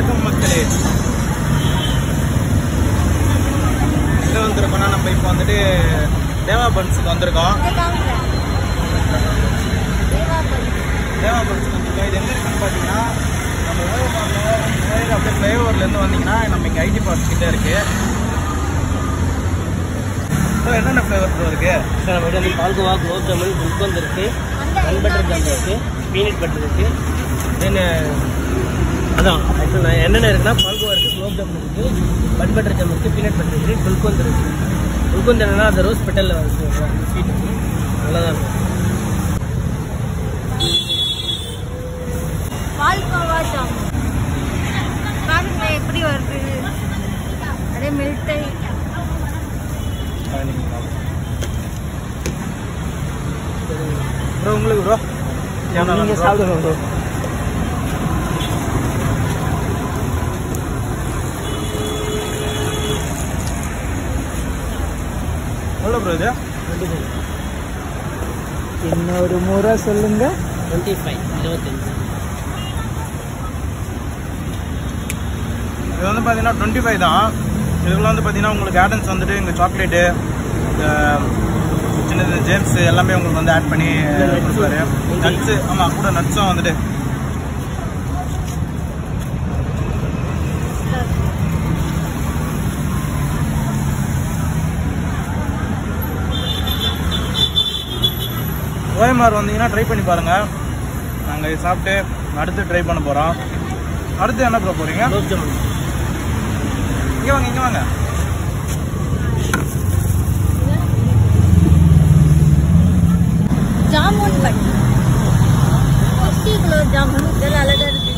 வணக்கம் மக்களே எங்கே வந்திருக்கோம்னா நம்ம இப்போ வந்துட்டு தேவா பன்ஸுக்கு வந்திருக்கோம் தேவா பன்ஸுக்கு வந்திருக்கோம் இது எங்கே இருக்குன்னு பார்த்தீங்கன்னா நம்ம ஓய்வு அப்படியே ஃப்ளைஓவர்லேருந்து வந்தீங்கன்னா நம்ம இங்கே ஐடி பார்க் கிட்டே இருக்கு ஸோ என்னென்ன ஃப்ளேவர் ப்ரோ இருக்கு சார் நம்ம வந்து பால்கோவா குலோப் ஜாமுன் குல்கந்த் இருக்கு பன் பட்டர் ஜாம் இருக்கு பீனட் பட்டர் இருக்கு தென் அதான் ஆக்சுவலாக நான் என்னென்ன இருக்குன்னா பால்கோவா இருக்கு குலோப் ஜாமுன் இருக்கு பன் பட்டர் ஜாம் இருக்கு பீனட் பட்டர் இருக்கு குல்கந்த் இருக்கு குல்கந்த் என்னன்னா அந்த ரோஸ் பெட்டலில் ஸ்வீட் நல்லா தான் இருக்கும் பால்கோவா ஜாமுன் பாருங்க எப்படி வருது அப்படியே மில்ட்டை ப்ரோ உங்களுக்கு ப்ரோ நீங்கள் சாப்பிடுங்க bro. எவ்வளோ ப்ரோ இது இன்னொரு முறை சொல்லுங்க டுவெண்ட்டி ஃபைவ் இருபத்தஞ்சு இது வந்து பார்த்தீங்கன்னா டுவெண்ட்டி ஃபைவ் தான் இதுக்குள்ள வந்து பார்த்தீங்கன்னா உங்களுக்கு கேர்டன்ஸ் வந்துட்டு இங்கே சாக்லேட்டு இந்த சின்னது ஜேம்ஸ் எல்லாமே உங்களுக்கு வந்து ஆட் பண்ணி nuts. கொடுப்பாரு நட்ஸு ஆமாம் கூட நட்ஸும் வந்துட்டு ஓஎம்ஆர் வந்தீங்கன்னா ட்ரை பண்ணி பாருங்கள் நாங்கள் இது சாப்பிட்டு அடுத்து ட்ரை பண்ண போகிறோம் அடுத்து என்ன ப்ரோ போகிறீங்க குலோப் ஜாமுன் இங்கே வாங்க இங்கே வாங்க ஜாமுன் பட் குட்டி குலோப் ஜாமுன் இதெல்லாம் அழகா இருக்கு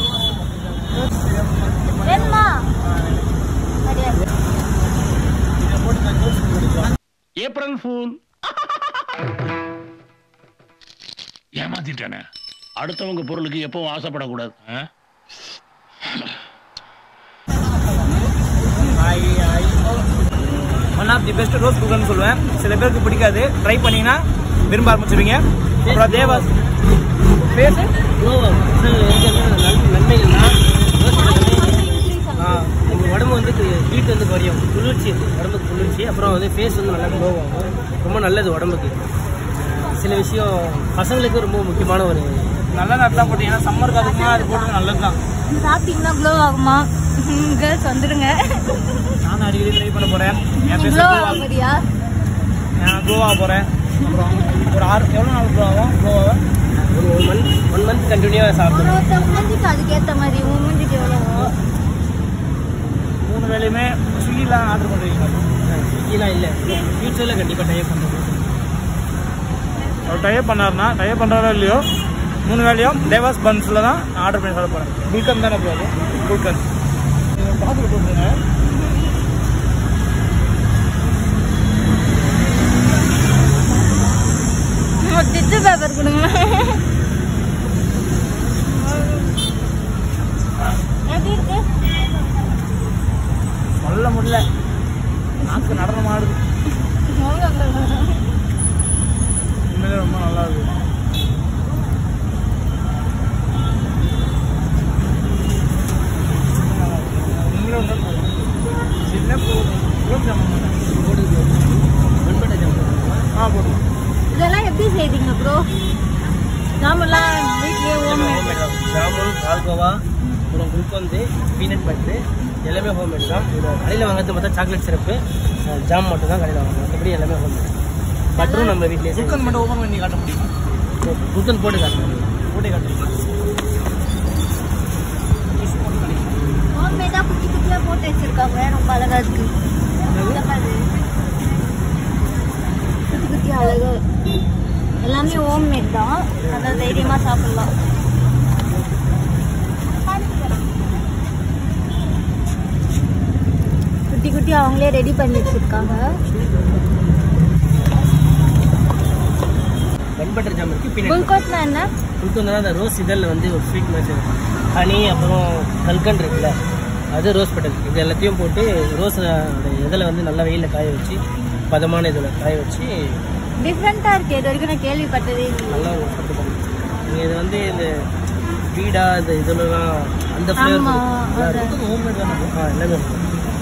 வேணுமா கிடையாது ஏப்ரல் ஃபூல் ஏமாத்திட்டானே அடுத்தவங்க பொருளுக்கு எப்பவும் ஆசைப்படக்கூடாது ஆ? One of the best Rose குக்கர்னு சொல்லுவேன் சில பேருக்கு பிடிக்காது ட்ரை பண்ணீங்கன்னா விரும்ப ஆரம்பிச்சிருவீங்க அப்புறம் தேவாஸ் பேர் கோவா நன்மைகள்னா உங்கள் உடம்பு வந்து ஹீட் வந்து குறையும் குளிர்ச்சி இது உடம்புக்கு குளிர்ச்சி அப்புறம் வந்து ஃபேஸ் வந்து நல்லா க்ளோ ஆகும் ரொம்ப நல்லது உடம்புக்கு அஹ் சில விஷயம் பசங்களுக்கு ரொம்ப முக்கியமான ஒரு நல்ல நட்ஸாக போட்டீங்கன்னா சம்மருக்கு அதுக்குமா அது போட்டது நல்லது தான் சாப்பிட்டீங்கன்னா க்ளோ ஆகுமா கேர்ள்ஸ் வந்துடுங்க நானும் அடிக்கடி ட்ரை பண்ண போகிறேன் என் பேர் க்ளோ கோவா ஆகுறியா நான் கோவா போகிறேன் அப்புறம் ஒரு ஆறு எவ்வளோ நாள் ப்ரோ ஆகும் கோவாவை ஒரு ஒன் மந்த் ஒன் மந்த் கண்டினியூவாக ஒரு சாப்பிடணும் ஒருத்தர் மூஞ்சிக்கு அதுக்கேற்ற மாதிரி உன் மூஞ்சிக்கு எவ்வளவோ மூணு வேலையுமே ஸ்விக்கிலாம் ஆர்டர் பண்ணுறீங்களா ஸ்விக்கிலாம் இல்லை ஃபியூச்சரில் கண்டிப்பாக டைப் பண்ணுறோம் அவர் டைப் பண்ணாருன்னா டைப் பண்ணுறாரோ இல்லையோ மூணு வேலையும் தேவாஸ் பன்ஸில் தான் நான் ஆர்டர் பண்ணி சாப்பிட போகிறேன் குல்கன் தானே ப்ரோ குல்கன் பாத்தில் போட்டுருங்க டிச்சு பேப்பர் கொடுங்க எப்படி இருக்கு சொல்ல முடியல நாக்கு நடனம் ஆடுது உண்மையிலே ரொம்ப நல்லா இருக்கு உண்மையிலே ஒன்றும் சின்ன குலோப் ஜாமுன் வெண்பட்டை ஜாமுன் ஆ போதும் இதெல்லாம் எப்படி செய்றீங்க ப்ரோ நாமெல்லாம் வீட்லயே ஹோம்மேட் ஜாமுன் பால்கோவா அப்புறம் குல்கந்து பீனட் பட்டரு எல்லாமே ஹோம்மேட் தான் கடையில் வாங்குறது பார்த்தா சாக்லேட் சிரப்பு ஜாம் மட்டும் தான் கடையில் வாங்குவோம் மற்றபடி எல்லாமே ஹோம்மேட் பட்டரும் நம்ம வீட்லேயே செய்வோம் குல்கன் மட்டும் ஓப்பன் பண்ணி காட்ட முடியுமா குல்கந்த் போட்டு காட்டுறோம் போட்டே காட்டுறீங்க ஹோம்மேடா குட்டி குட்டியா போட்டு வச்சிருக்காங்க ரொம்ப அழகா இருக்கு அழகா இருக்கு. குட்டி குட்டியா அழகா எல்லாமே ஹோம்மேட் தான் அதான் தைரியமா சாப்பிடலாம் குட்டி குட்டி அவங்களே ரெடி பண்ணி வச்சிருக்காங்க பன் பட்டர் ஜாம் இருக்குது பீனட் குல்கோட்னா என்ன குல்கந்து அந்த ரோஸ் இதழில் வந்து ஒரு ஸ்வீட் மாதிரி ஹனி அப்புறம் கல்கண்ட் இருக்குல்ல அது ரோஸ் பட்டர் இது எல்லாத்தையும் போட்டு ரோஸ் இதில் வந்து நல்லா வெயிலில் காய வச்சு பதமான இதில் காய வச்சு டிஃப்ரெண்டா இருக்கு இது வரைக்கும் நான் கேள்விப்பட்டதே இல்லை நல்லா சாப்பிட்டு நீங்கள் இது வந்து இந்த பீடா இந்த இதுலலாம் அந்த ஃப்ளேவர் ஆமா, அது. ஆ எல்லாமே இருக்கும்.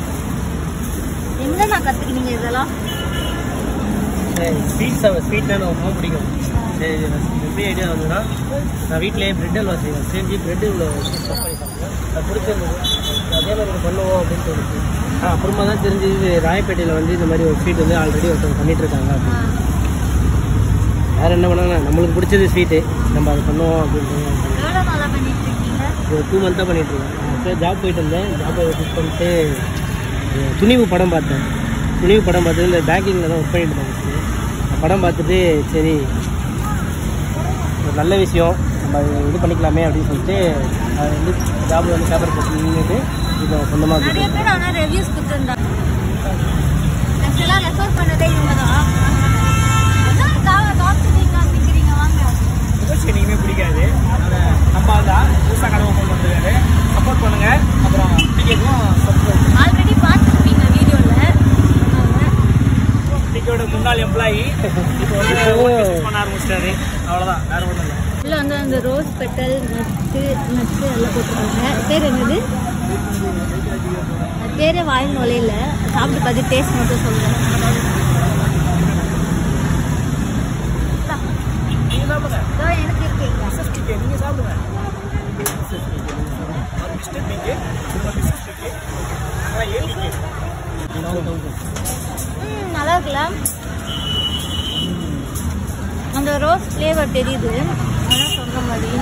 எங்க நான் கத்துக்கினீங்க இதெல்லாம் ஸ்வீட் சாப்பிட ஸ்வீட்னா எனக்கு ரொம்ப பிடிக்கும் சரி இது எப்படி ஐடியா வந்ததுன்னா நான் வீட்டிலேயே பிரெட் அல்வா செய்வேன் செஞ்சு பிரெட் இவ்வளோ ஸ்டஃப் பண்ணி சாப்பிடுவேன் அது பிடிச்சிருந்தது அதே மாதிரி ஒன்று பண்ணுவோம் அப்படின்னு தோணுச்சு ஆ அப்புறமா தான் தெரிஞ்சு இது ராயப்பேட்டையில் வந்து இந்த மாதிரி ஒரு ஸ்வீட் வந்து ஆல்ரெடி ஒருத்தவங்க பண்ணிட்டு இருக்காங்க அப்படின்னு. வேற என்ன பண்ணாங்க நம்மளுக்கு பிடிச்சது ஸ்வீட்டு நம்ம அதை பண்ணுவோம் அப்படின்னு எவ்வளவு நாளா பண்ணிட்டு இருக்கீங்க ஒரு டூ மந்த்தாக பண்ணிட்டு இருக்கேன் ஆக்சுவலாக ஜாப் போயிட்டு இருந்தேன் ஜாப்பை குக் பண்ணிட்டு அஹ், துணிவு படம் பார்த்தேன் துணிவு படம் பார்த்து இந்த பேங்கிங்கில் தான் ஒர்க் பண்ணிட்டு இருந்தேன் first. படம் பார்த்துட்டு சரி ஒரு நல்ல விஷயம் நம்ம அதை இது பண்ணிக்கலாமே அப்படின்னு சொல்லிட்டு அது வந்து ஜாப் வந்து பேப்பர் போட்டு நின்றுட்டு இப்போ சொந்தமாக நிறைய பேர் ஆனா ரிவ்யூஸ் கொடுத்துருந்தாங்க ஆக்சுவலா ரெஃபர் பண்ணதே இவங்க தான் அதான் காவ டாக்டர் நீங்க அப்படிங்கிறீங்க வாங்க நிகழ்ச்சி நீங்க பிடிக்காது அதனால நம்ம தான் புதுசாக கடவுள் கொண்டு வந்துருக்காரு சப்போர்ட் பண்ணுங்க அப்புறம் டிக்கெட்டும் சப்ஸ்கிரைப் ஆல்ரெடி பார்த்துருப்பீங்க வீடியோல டிக்கெட்டோட முன்னாள் எம்ப்ளாயி இப்போ வந்து work பண்ண ஆரம்பிச்சிட்டாரு அவ்வளோதான் வேற ஒன்றும் இல்லை உள்ள வந்து அந்த ரோஸ் பெட்டல் நட்ஸு நட்ஸு எல்லாம் போட்டுருக்காங்க பேர் என்னது அது பேரே வாயில் நுழையில சாப்பிட்டு பார்த்து டேஸ்ட் மட்டும் சொல்லுங்க நீங்கள் சாப்பிடுங்க இதோ எனக்கு இருக்கீங்க பிஸ்னஸ் டிக்கெட் நீங்கள் சாப்பிடுங்க மிஸ்டர் டிக்கெட் பிஸ்னஸ் டிக்கெட் ஆனால் ஏழு டிக்கெட் ம் நல்லா இருக்குல்ல அந்த ரோஸ் ஃப்ளேவர் தெரியுது அதான் சொன்ன மாதிரி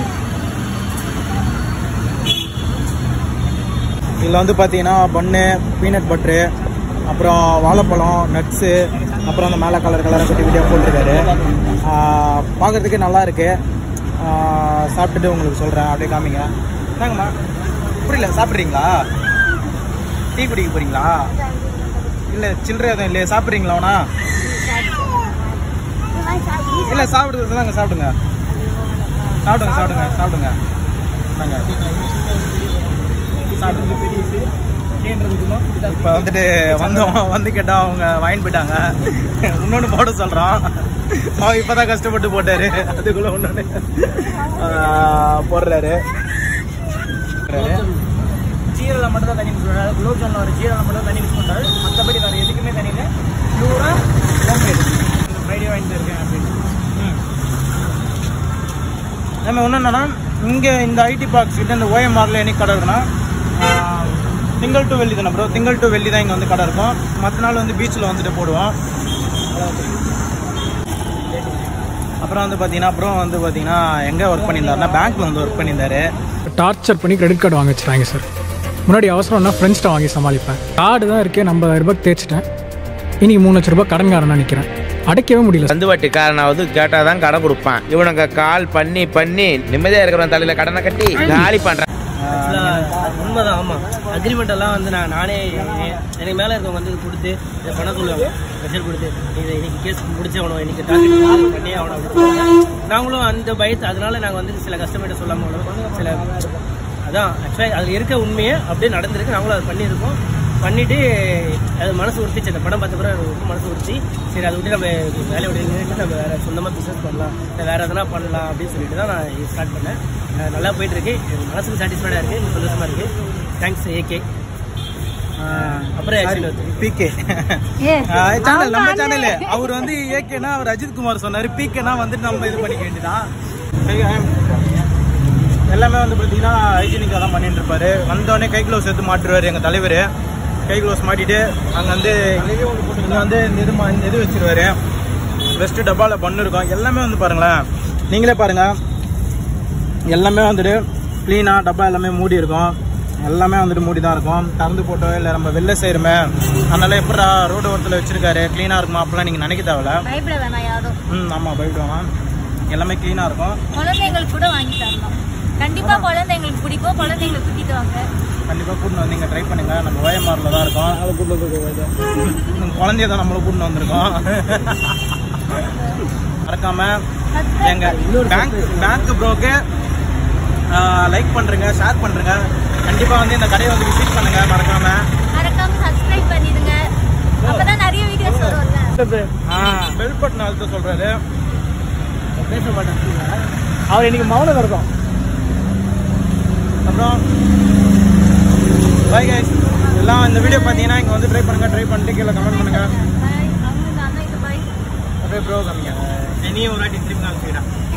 இதில் வந்து பார்த்தீங்கன்னா பன்னு பீனட் பட்ரு அப்புறம் வாழைப்பழம் நட்ஸு அப்புறம் அந்த மேலே கலர் கலராக குட்டி குட்டியாக போட்டிருக்காரு பார்க்குறதுக்கு நல்லா இருக்கு ஆஹ் சாப்பிட்டுட்டு உங்களுக்கு சொல்கிறேன் அப்படியே காமிங்க என்னங்கம்மா புரியல சாப்பிட்றீங்களா டீ குடிக்க போகிறீங்களா இல்லை சில்லறை எதுவும் இல்லையா சாப்பிட்றீங்களா அவனா இல்லை சாப்பிடுறது தாங்க சாப்பிடுங்க சாப்பிடுங்க சாப்பிடுங்க சாப்பிடுங்க சாப்பிடுங்க இப்போ வந்துட்டு வந்தோம் வந்து கேட்டா அவங்க வாங்கிட்டு போயிட்டாங்க இன்னொன்று போட சொல்றான் அவன் இப்பதான் கஷ்டப்பட்டு போட்டாரு அதுக்குள்ள ஒன்னொன்னு போடுறாரு ஜீரல மட்டும் தான் தண்ணி மிக்ஸ் பண்ணுறாரு குலோப் ஜாமுன் ஒரு ஜீரல மட்டும் தண்ணி மிக்ஸ் பண்ணுறாரு மற்றபடி வேறு எதுக்குமே தண்ணியில் நூறா ஃப்ரைடே வாங்கிட்டு இருக்கேன் அப்படின்னு ம். நம்ம ஒன்று என்னன்னா இங்கே இந்த ஐடி பார்க்ஸ் கிட்ட இந்த ஓஎம்ஆரில் என்னைக்கு கடை இருக்குன்னா திங்கள் டு வெள்ளி தானே ப்ரோ திங்கள் டு வெள்ளி தான் இங்கே வந்து கடை இருக்கும் மற்ற நாள் வந்து பீச்சில் வந்துட்டு போடுவோம் அப்புறம் வந்து பார்த்தீங்கன்னா அப்புறம் வந்து பார்த்தீங்கன்னா எங்கே ஒர்க் பண்ணியிருந்தாருன்னா பேங்க்கில் வந்து ஒர்க் பண்ணியிருந்தாரு டார்ச்சர் பண்ணி கிரெடிட் கார்டு வாங்க வச்சுட்டாங்க சார் முன்னாடி அவசரம்னா ஃப்ரெண்ட்ஸ்ட்ட வாங்கி சமாளிப்பேன் கார்டு தான் இருக்கே நம்ம ரூபாய்க்கு தேய்ச்சிட்டேன் இன்னைக்கு மூணு லட்ச ரூபாய் கடன்காரனா நிற்கிறேன் அடைக்கவே முடியல வந்து வட்டிக்காரனாவது கேட்டால் தான் கடை கொடுப்பான் இவனுங்க கால் பண்ணி பண்ணி நிம்மதியாக இருக்கிறவன் தலையில் கடனை கட்டி காலி பண்ணுறான் ஆக்சுவலாக உண்மைதான் ஆமாம் அக்ரிமெண்ட் எல்லாம் வந்து நான் நானே எ- எனக்கு மேலே இருக்கவங்க வந்து கொடுத்து இதை பண்ண சொல்லுவாங்க ப்ரெஷர் கொடுத்து இதை இன்னைக்கு கேஸ் முடிச்சு அவனை இன்னைக்கு டார்கெட் பண்ணி அவனை அப்படி சொல்லுவாங்க. நாங்களும் அந்த பயத்து அதனால நாங்கள் வந்து சில கஸ்டமர்கிட்ட சொல்லாமல் சில அதான் ஆக்சுவலாக அதில் இருக்க உண்மையை அப்படியே நடந்திருக்கு நாங்களும் அதை பண்ணியிருக்கோம் பண்ணிட்டு அது மனசு உறுத்திச்சு அந்த படம் பார்த்த பிறகு எனக்கு ரொம்ப மனசு உறுத்தி சரி அதை விட்டு நம்ம வேலையை விட்டு நின்றுட்டு நம்ம வேற சொந்தமாக பிஸ்னஸ் பண்ணலாம் இல்லை வேற எதனா பண்ணலாம் அப்படின்னு சொல்லிட்டு தான் நான் ஸ்டார்ட் பண்ணேன் அஹ் நல்லா போயிட்டு இருக்கு எனக்கு மனசுக்கு சாட்டிஸ்ஃபைடாக இருக்கு எனக்கு சந்தோஷமா இருக்கு தேங்க்ஸ் ஏகே அப்புறம் actually பிகே ஏ சேனல் நம்ம சேனல் அவர் வந்து ஏகேனா அவர் அஜித் குமார் சொன்னாரு பிகேனா வந்து நம்ம இது பண்ணிக்க வேண்டியதான் எல்லாமே வந்து பார்த்தீங்கன்னா ஹைஜீனிக்காக தான் பண்ணிட்டு இருப்பாரு வந்தோடனே கை க்ளவுஸ் எடுத்து மாட்டுருவாரு எங்கள் தலைவர் கை க்ளவுஸ் மாட்டிட்டு அங்கே வந்து இங்கே வந்து இந்த இது மா- இந்த இது வச்சிருவாரு வெஸ்ட்டு டப்பாவில் பண்ணு இருக்கும் எல்லாமே வந்து பாருங்களேன் நீங்களே பாருங்க எல்லாமே வந்துட்டு க்ளீனாக டப்பா எல்லாமே மூடி இருக்கும் எல்லாமே வந்துட்டு மூடி தான் இருக்கும் திறந்து போட்டோ இல்லை நம்ம வெளில செய்கிறோமே அதனால எப்படா ரோடு ஓரத்தில் வச்சிருக்காரு க்ளீனாக இருக்குமா அப்படிலாம் நீங்கள் நினைக்க தேவையில்ல பயப்பட வேணாம் யாரும் ம் ஆமாம் பயப்படுவாங்க எல்லாமே க்ளீனாக இருக்கும் குழந்தைங்களுக்கு கூட வாங்கி தரலாம் கண்டிப்பா குழந்தைங்களுக்கு பிடிக்கும் குழந்தைங்களை தூக்கிட்டு வாங்க கண்டிப்பாக கூட்டின்னு வந்து ட்ரை பண்ணுங்க நம்ம ஓயமாரில் தான் இருக்கோம் உங்க குழந்தைய தான் நம்மள கூட்டின்னு வந்திருக்கோம் மறக்காம எங்க பேங்க் பேங்க் ப்ரோக்கு லைக் பண்றீங்க ஷேர் பண்றீங்க கண்டிப்பா வந்து இந்த கடையை வந்து விசிட் பண்ணுங்க மறக்காம மறக்காம சப்ஸ்கிரைப் பண்ணிடுங்க அப்பதான் நிறைய வீடியோஸ் வரும்ல பெல் பட்டன் அழுத்த சொல்றாரு பேச மாட்டேன் அவர் இன்னைக்கு மௌன விரதம் அப்புறம் பாய் கைஸ் எல்லாம் இந்த வீடியோ பார்த்தீங்கன்னா இங்கே வந்து ட்ரை பண்ணுங்க ட்ரை பண்ணிட்டு கீழே கமெண்ட் பண்ணுங்க பாய் அவங்க இந்த அண்ணா இது பாய் அப்படியே ப்ரோ காமிங்க நீ ஒரு வாட்டி திரும்பி காமிச்சிக்கிறேன்